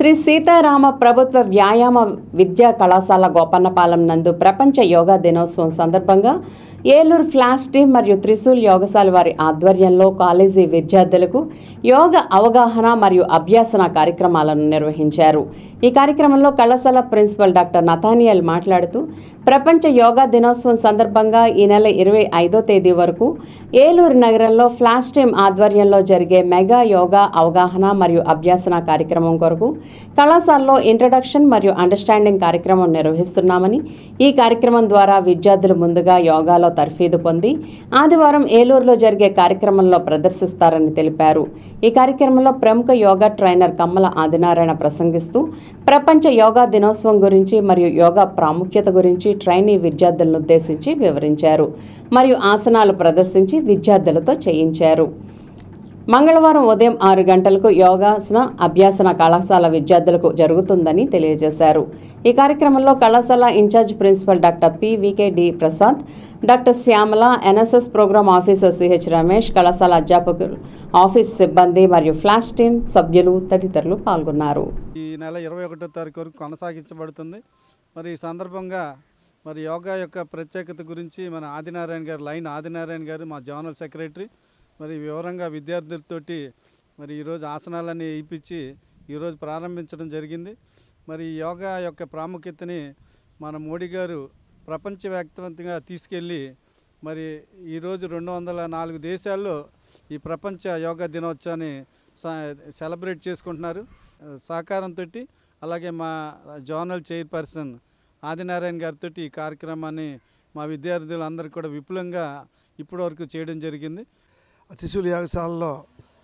శ్రీ సీతారామ ప్రభుత్వ వ్యాయామ విద్యా కళాశాల గోపన్నపాలెం నందు ప్రపంచ యోగా దినోత్సవం సందర్భంగా ఏలూరు ఫ్లాష్ టీమ్ మరియు త్రిశూల్ యోగశాల వారి ఆధ్వర్యంలో కాలేజీ విద్యార్థులకు యోగ అవగాహన మరియు అభ్యాసన కార్యక్రమాలను నిర్వహించారు ఈ కార్యక్రమంలో కళాశాల ప్రిన్సిపల్ డాక్టర్ నథానియల్ మాట్లాడుతూ ప్రపంచ యోగా దినోత్సవం సందర్భంగా ఈ నెల ఇరవై ఐదో తేదీ వరకు ఏలూరు నగరంలో ఫ్లాష్ టీమ్ ఆధ్వర్యంలో జరిగే మెగా యోగా అవగాహన మరియు అభ్యాసన కార్యక్రమం కొరకు కళాశాలలో ఇంట్రడక్షన్ మరియు అండర్స్టాండింగ్ కార్యక్రమం నిర్వహిస్తున్నామని ఈ కార్యక్రమం ద్వారా విద్యార్థులు ముందుగా యోగాలో తర్ఫీదు పొంది ఆదివారం ఏలూరులో జరిగే కార్యక్రమంలో ప్రదర్శిస్తారని తెలిపారు ఈ కార్యక్రమంలో ప్రముఖ యోగా ట్రైనర్ కమ్మల ఆదినారాయణ ప్రసంగిస్తూ ప్రపంచ యోగా దినోత్సవం గురించి మరియు యోగా ప్రాముఖ్యత గురించి ట్రైనీ విద్యార్థులను ఉద్దేశించి వివరించారు మరియు ఆసనాలు ప్రదర్శించి విద్యార్థులతో చేయించారు మంగళవారం ఉదయం ఆరు గంటలకు యోగాసన అభ్యాసన కళాశాల విద్యార్థులకు జరుగుతుందని తెలియజేశారు ఈ కార్యక్రమంలో కళాశాల incharge principal doctor P V K Prasad doctor Shyamala NSS programme officer CH Ramesh కళాశాల అధ్యాపకులు ఆఫీస్ సిబ్బంది మరియు ఫ్లాష్ టీం సభ్యులు తదితరులు పాల్గొన్నారు ఈ నెల ఇరవై ఒకటో తారీఖు వరకు కొనసాగించబడుతుంది మరి ఈ సందర్భంగా మరి యోగా యొక్క ప్రత్యేకత గురించి మన ఆదినారాయణ గారు లైన్ ఆదినారాయణ గారు మా జోనల్ సెక్రటరీ మరి వివరంగా విద్యార్థులతోటి మరి ఈరోజు ఆసనాలన్నీ ఇప్పించి ఈరోజు ప్రారంభించడం జరిగింది మరి ఈ యోగా యొక్క ప్రాముఖ్యతని మన మోడీ గారు ప్రపంచవ్యాప్తంగా తీసుకెళ్ళి మరి ఈరోజు రెండు వందల నాలుగు దేశాల్లో ఈ ప్రపంచ యోగా దినోత్సవాన్ని స- సెలబ్రేట్ చేసుకుంటున్నారు సహకారంతో అలాగే మా జోనల్ చైర్పర్సన్ ఆదినారాయణ గారితో ఈ కార్యక్రమాన్ని మా విద్యార్థులందరూ కూడా విపులంగా ఇప్పటివరకు చేయడం జరిగింది త్రిశూల్ యాగశాలలో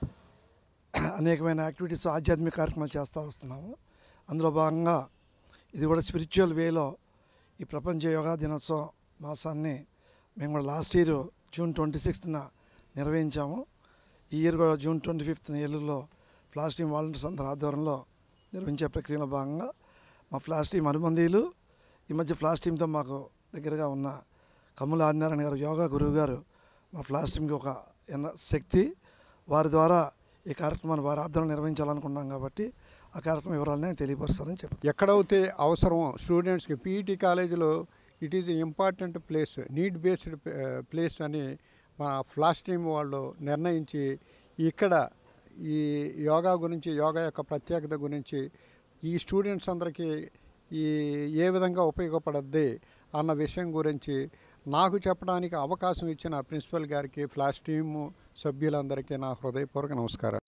అనేకమైన యాక్టివిటీస్ ఆధ్యాత్మిక కార్యక్రమాలు చేస్తూ వస్తున్నాము అందులో భాగంగా ఇది కూడా స్పిరిచువల్ వేలో ఈ ప్రపంచ యోగా దినోత్సవం మాసాన్ని మేము కూడా లాస్ట్ ఇయర్ జూన్ ట్వంటీ సిక్స్త్న నిర్వహించాము ఈ ఇయర్ కూడా జూన్ ట్వంటీ ఫిఫ్త్న ఏలూరులో ఫ్లాష్ టీమ్ వాలంటీర్స్ అందరి ఆధ్వర్యంలో నిర్వహించే ప్రక్రియలో భాగంగా మా ఫ్లాష్ టీం అనుబంధీయులు ఈ మధ్య ఫ్లాష్ టీంతో మాకు దగ్గరగా ఉన్న కమ్ముల ఆదినారాయణ గారు యోగా గురువు గారు మా ఫ్లాష్ టీంకి ఒక ఎన్న శక్తి వారి ద్వారా ఈ కార్యక్రమాన్ని వారి ఆధ్వర్యంలో నిర్వహించాలనుకున్నాం కాబట్టి ఆ కార్యక్రమం వివరాలని తెలియపరుస్తారని చెప్పారు ఎక్కడైతే అవసరం స్టూడెంట్స్కి పీఈటీ కాలేజీలో it is important place need based place అని మా ఫ్లాష్ టీమ్ వాళ్ళు నిర్ణయించి ఇక్కడ ఈ యోగా గురించి యోగా యొక్క ప్రత్యేకత గురించి ఈ స్టూడెంట్స్ అందరికీ ఈ ఏ విధంగా ఉపయోగపడద్ది అన్న విషయం గురించి నాకు చెప్పడానికి అవకాశం ఇచ్చిన ప్రిన్సిపల్ గారికి ఫ్లాష్ టీము సభ్యులందరికీ నా హృదయపూర్వక నమస్కారం